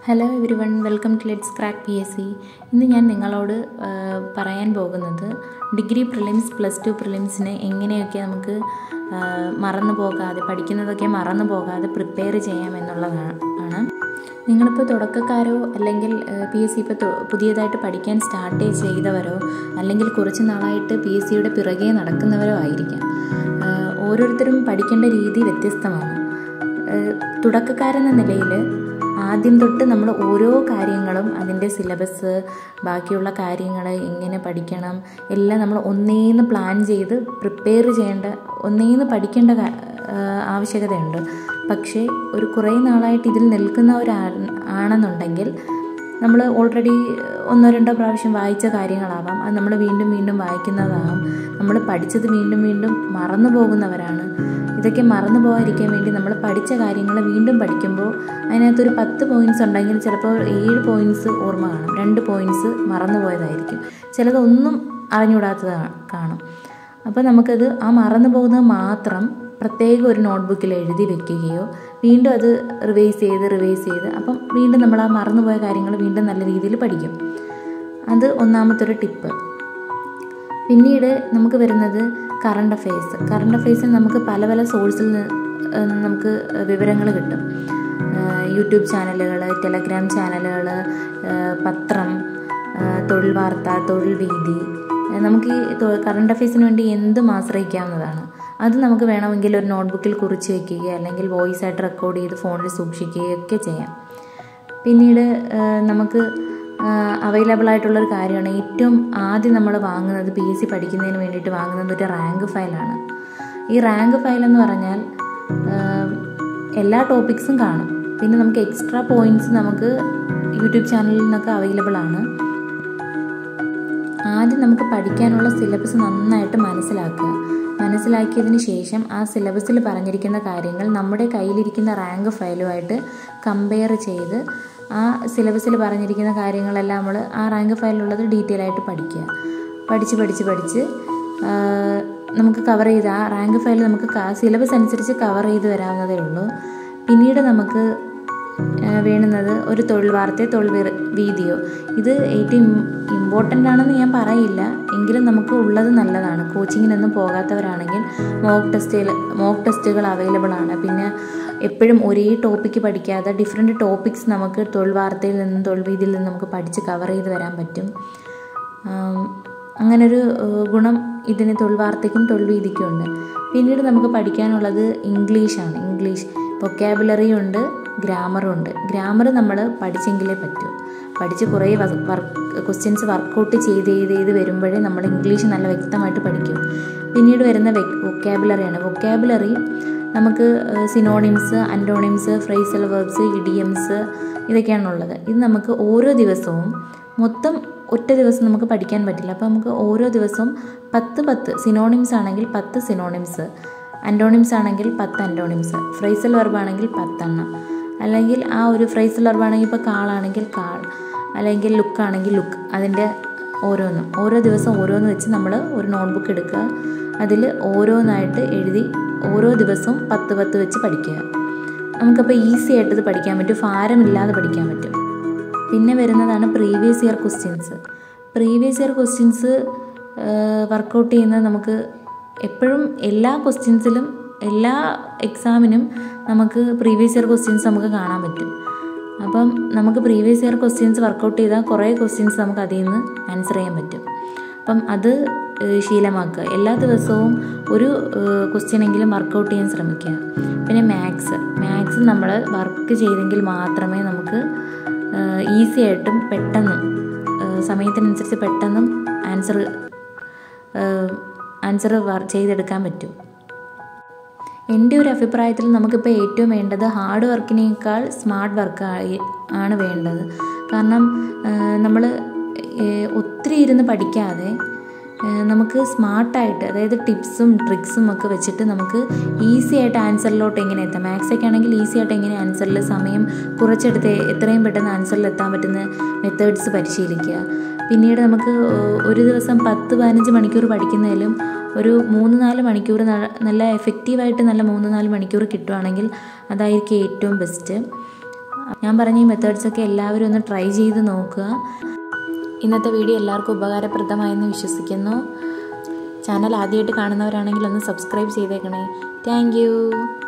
hello everyone welcome to let's crack P S C ഇന്ന് ഞാൻ നിങ്ങളോട് ആ, പറയാൻ പോകുന്നത് ഡിഗ്രി പ്രിലിംസ് പ്ലസ് ടു പ്രിലിംസിന് എങ്ങനെയൊക്കെ നമുക്ക് ആ, മറന്നു പോകാതെ പഠിക്കുന്നതൊക്കെ മറന്നു പോകാതെ പ്രിപ്പയർ ചെയ്യാം എന്നുള്ളതാണ് ആണ് നിങ്ങളിപ്പോൾ തുടക്കക്കാരോ അല്ലെങ്കിൽ പി എസ് സി ഇപ്പോൾ തു- പുതിയതായിട്ട് പഠിക്കാൻ സ്റ്റാർട്ട് ചെയ്തവരോ അല്ലെങ്കിൽ കുറച്ച് നാളായിട്ട് പി എസ് സിയുടെ പിറകെ നടക്കുന്നവരോ ആയിരിക്കാം ആ, ഓരോരുത്തരും പഠിക്കേണ്ട രീതി വ്യത്യസ്തമാണ് ഏഹ് തുടക്കക്കാരെന്ന നിലയിൽ ആദ്യം തൊട്ട് നമ്മൾ ഓരോ കാര്യങ്ങളും അതിൻ്റെ സിലബസ് ബാക്കിയുള്ള കാര്യങ്ങൾ എങ്ങനെ പഠിക്കണം എല്ലാം നമ്മൾ ഒന്നേന്ന് പ്ലാൻ ചെയ്ത് പ്രിപ്പയർ ചെയ്യേണ്ട ഒന്നേന്ന് പഠിക്കേണ്ട കാ- ഏഹ് ആവശ്യകതയുണ്ട് പക്ഷേ ഒരു കുറേ നാളായിട്ട് ഇതിൽ നിൽക്കുന്നവരാ ആണെന്നുണ്ടെങ്കിൽ നമ്മൾ ഓൾറെഡി ഒന്നോ രണ്ടോ പ്രാവശ്യം വായിച്ച കാര്യങ്ങളാവാം അത് നമ്മൾ വീണ്ടും വീണ്ടും വായിക്കുന്നതാവാം നമ്മൾ പഠിച്ചത് വീണ്ടും വീണ്ടും മറന്നു പോകുന്നവരാണ് ഇതൊക്കെ മറന്നു പോകാതിരിക്കാൻ വേണ്ടി നമ്മൾ പഠിച്ച കാര്യങ്ങൾ വീണ്ടും പഠിക്കുമ്പോൾ അതിനകത്തൊരു പത്ത് പോയിൻറ്റ്സ് ഉണ്ടെങ്കിൽ ചിലപ്പോൾ ഏഴ് പോയിൻറ്റ്സ് ഓർമ്മ കാണും രണ്ട് പോയിൻറ്റ്സ് മറന്നു പോയതായിരിക്കും ചിലതൊന്നും അറിഞ്ഞുകൂടാത്തത് കാണും അപ്പോൾ നമുക്കത് ആ മറന്നു പോകുന്നത് മാത്രം പ്രത്യേക ഒരു നോട്ട്ബുക്കിൽ എഴുതി വെക്കുകയോ വീണ്ടും അത് റിവൈസ് ചെയ്ത് റിവൈസ് ചെയ്ത് അപ്പം വീണ്ടും നമ്മൾ ആ മറന്നുപോയ കാര്യങ്ങൾ വീണ്ടും നല്ല രീതിയിൽ പഠിക്കും അത് ഒന്നാമത്തെ ഒരു ടിപ്പ് പിന്നീട് നമുക്ക് വരുന്നത് കറണ്ട് അഫെയർസ് കറണ്ട് അഫെയർസിൽ നമുക്ക് പല പല സോഴ്സിൽ നിന്ന് ഏഹ് നമുക്ക് വിവരങ്ങൾ കിട്ടും ഏഹ് യൂട്യൂബ് ചാനലുകൾ ടെലഗ്രാം ചാനലുകൾ ഏഹ് പത്രം ഏഹ് തൊഴിൽ വാർത്ത തൊഴിൽ വീതി ഏഹ് നമുക്ക് ഈ തൊ- കറണ്ട് അഫെയർസിന് വേണ്ടി എന്തും ആശ്രയിക്കാവുന്നതാണ് അത് നമുക്ക് വേണമെങ്കിൽ ഒരു നോട്ട്ബുക്കിൽ കുറിച്ച് വയ്ക്കുകയോ അല്ലെങ്കിൽ വോയിസ് ആയിട്ട് റെക്കോർഡ് ചെയ്ത് ഫോണിൽ സൂക്ഷിക്കുകയോ ഒക്കെ ചെയ്യാം പിന്നീട് ഏഹ് നമുക്ക് അവൈലബിൾ ആയിട്ടുള്ളൊരു കാര്യമാണ് ഏറ്റവും ആദ്യം നമ്മൾ വാങ്ങുന്നത് പി എസ് സി പഠിക്കുന്നതിന് വേണ്ടിയിട്ട് വാങ്ങുന്നത് ഒരു റാങ്ക് ഫയലാണ് ഈ റാങ്ക് ഫയൽ എന്ന് പറഞ്ഞാൽ ഏഹ് എല്ലാ ടോപ്പിക്സും കാണും പിന്നെ നമുക്ക് എക്സ്ട്രാ പോയിൻറ്റ്സ് നമുക്ക് യൂട്യൂബ് ചാനലിൽ നിന്നൊക്കെ അവൈലബിൾ ആണ് ആദ്യം നമുക്ക് പഠിക്കാനുള്ള സിലബസ് നന്നായിട്ട് മനസ്സിലാക്കുക മനസ്സിലാക്കിയതിന് ശേഷം ആ സിലബസിൽ പറഞ്ഞിരിക്കുന്ന കാര്യങ്ങൾ നമ്മുടെ കയ്യിലിരിക്കുന്ന റാങ്ക് ഫയലുമായിട്ട് കമ്പയർ ചെയ്ത് ആ സിലബസിൽ പറഞ്ഞിരിക്കുന്ന കാര്യങ്ങളെല്ലാം നമ്മൾ ആ റാങ്ക് ഫയലിലുള്ളത് ഡീറ്റെയിൽ ആയിട്ട് പഠിക്കുക പഠിച്ച് പഠിച്ച് പഠിച്ച് ആ, നമുക്ക് കവർ ചെയ്ത് ആ റാങ്ക് ഫയൽ നമുക്ക് സിലബസ് അനുസരിച്ച് കവർ ചെയ്ത് വരാവുന്നതേ ഉള്ളൂ പിന്നീട് നമുക്ക് ഏഹ് വേണ്ടുന്നത് ഒരു തൊഴിൽ വാർത്തയോ തൊഴിൽ വീ- വീതിയോ ഇത് ഏറ്റവും ഇമ്പോർട്ടൻ്റ് ആണെന്ന് ഞാൻ പറയില്ല എങ്കിലും നമുക്ക് ഉള്ളത് നല്ലതാണ് കോച്ചിങ്ങിനൊന്നും പോകാത്തവരാണെങ്കിൽ മോക്ക് ടെസ്റ്റുകൾ മോക്ക് ടെസ്റ്റുകൾ അവൈലബിൾ ആണ് പിന്നെ എപ്പോഴും ഒരേ ടോപ്പിക്ക് പഠിക്കാതെ ഡിഫറെൻറ്റ് ടോപ്പിക്സ് നമുക്ക് തൊഴിൽ വാർത്തയിൽ നിന്നും തൊഴിൽ വീതിയിൽ നിന്നും നമുക്ക് പഠിച്ച് കവർ ചെയ്ത് വരാൻ പറ്റും ആം, അങ്ങനൊരു ഏഹ്, ഗുണം ഇതിന് തൊഴിൽ വാർത്തയ്ക്കും തൊഴിൽ വീതിക്കും ഉണ്ട് പിന്നീട് നമുക്ക് പഠിക്കാനുള്ളത് ഇംഗ്ലീഷാണ് ഇംഗ്ലീഷ് വൊക്കാബുലറി ഉണ്ട് ഗ്രാമറും ഉണ്ട് ഗ്രാമർ നമ്മൾ പഠിച്ചെങ്കിലേ പറ്റൂ പഠിച്ച് കുറേ വർക്ക് ക്വസ്റ്റ്യൻസ് വർക്കൗട്ട് ചെയ്ത് ചെയ്ത് ചെയ്ത് വരുമ്പോഴേ നമ്മൾ ഇംഗ്ലീഷ് നല്ല വ്യക്തമായിട്ട് പഠിക്കും പിന്നീട് വരുന്ന വൊക്കാബുലറിയാണ് വൊക്കാബുലറി നമുക്ക് synonyms antonyms phrasal verbs idioms ഇതൊക്കെയാണുള്ളത് ഇത് നമുക്ക് ഓരോ ദിവസവും മൊത്തം ഒറ്റ ദിവസം നമുക്ക് പഠിക്കാൻ പറ്റില്ല അപ്പോൾ നമുക്ക് ഓരോ ദിവസവും പത്ത് പത്ത് സിനോണിംസ് ആണെങ്കിൽ പത്ത് സിനോണിംസ് അൻറ്റോണിംസ് ആണെങ്കിൽ പത്ത് അൻറ്റോണിംസ് ഫ്രൈസൽ വെർബാണെങ്കിൽ പത്തെണ്ണം അല്ലെങ്കിൽ ആ ഒരു ഫ്രൈസൽ വെർബാണെങ്കിൽ ഇപ്പോൾ കാളാണെങ്കിൽ കാൾ അല്ലെങ്കിൽ ലുക്കാണെങ്കിൽ ലുക്ക് അതിൻ്റെ ഓരോന്നും ഓരോ ദിവസം ഓരോന്ന് വെച്ച് നമ്മൾ ഒരു നോട്ട്ബുക്ക് എടുക്കുക അതിൽ ഓരോന്നായിട്ട് എഴുതി ഓരോ ദിവസവും പത്ത് പത്ത് വെച്ച് പഠിക്കുക നമുക്കപ്പോൾ ഈസി ആയിട്ട് ഇത് പഠിക്കാൻ പറ്റും ഭാരമില്ലാതെ പഠിക്കാൻ പറ്റും പിന്നെ വരുന്നതാണ് previous year questions previous year questions work out ചെയ്യുന്നത് നമുക്ക് എപ്പോഴും എല്ലാ ക്വസ്റ്റ്യൻസിലും എല്ലാ എക്സാമിനും നമുക്ക് പ്രീവിയസ് ഇയർ ക്വസ്റ്റ്യൻസ് നമുക്ക് കാണാൻ പറ്റും അപ്പം നമുക്ക് പ്രീവിയസ് ഇയർ ക്വസ്റ്റ്യൻസ് വർക്കൗട്ട് ചെയ്താൽ കുറേ ക്വസ്റ്റ്യൻസ് നമുക്ക് അതിൽ നിന്ന് ആൻസർ ചെയ്യാൻ പറ്റും അപ്പം അത് ഏഹ്, ശീലമാക്കുക എല്ലാ ദിവസവും ഒരു ക്വസ്റ്റ്യൻ എങ്കിലും വർക്കൗട്ട് ചെയ്യാൻ ശ്രമിക്കുക പിന്നെ മാത്സ് മാത്സ് നമ്മൾ വർക്ക് ചെയ്തെങ്കിൽ മാത്രമേ നമുക്ക് ഈസി ആയിട്ടും പെട്ടെന്നും ഏഹ്, സമയത്തിനനുസരിച്ച് പെട്ടെന്നും ആൻസർ ആൻസർ ചെയ്തെടുക്കാൻ പറ്റും എൻ്റെ ഒരു അഭിപ്രായത്തിൽ നമുക്കിപ്പോൾ ഏറ്റവും വേണ്ടത് ഹാർഡ് വർക്കിനേക്കാൾ സ്മാർട്ട് വർക്ക് ആണ് വേണ്ടത് കാരണം നമ്മൾ ഒത്തിരി ഇരുന്ന് പഠിക്കാതെ ഏഹ് നമുക്ക് സ്മാർട്ടായിട്ട് അതായത് ടിപ്സും ട്രിക്സും ഒക്കെ വെച്ചിട്ട് നമുക്ക് ഈസി ആയിട്ട് ആൻസറിലോട്ട് എങ്ങനെ എത്താം മാത്സ് ഒക്കെ ആണെങ്കിൽ ഈസി ആയിട്ട് എങ്ങനെ ആൻസറിൽ സമയം കുറച്ചെടുത്ത് എത്രയും പെട്ടെന്ന് ആൻസറിൽ എത്താൻ പറ്റുന്ന മെത്തേഡ്സ് പരിശീലിക്കുക പിന്നീട് നമുക്ക് ഒരു ദിവസം പത്ത് പതിനഞ്ച് മണിക്കൂർ പഠിക്കുന്നതിലും ഒരു മൂന്ന് നാല് മണിക്കൂർ ന- നല്ല എഫക്റ്റീവായിട്ട് നല്ല മൂന്ന് നാല് മണിക്കൂർ കിട്ടുവാണെങ്കിൽ അതായിരിക്കും ഏറ്റവും ബെസ്റ്റ് ഞാൻ പറഞ്ഞ ഈ മെത്തേഡ്സൊക്കെ എല്ലാവരും ഒന്ന് ട്രൈ ചെയ്ത് നോക്കുക ഇന്നത്തെ വീഡിയോ എല്ലാവർക്കും ഉപകാരപ്രദമായെന്ന് വിശ്വസിക്കുന്നു ചാനൽ ആദ്യമായിട്ട് കാണുന്നവരാണെങ്കിൽ ഒന്ന് സബ്സ്ക്രൈബ് ചെയ്തേക്കണേ താങ്ക്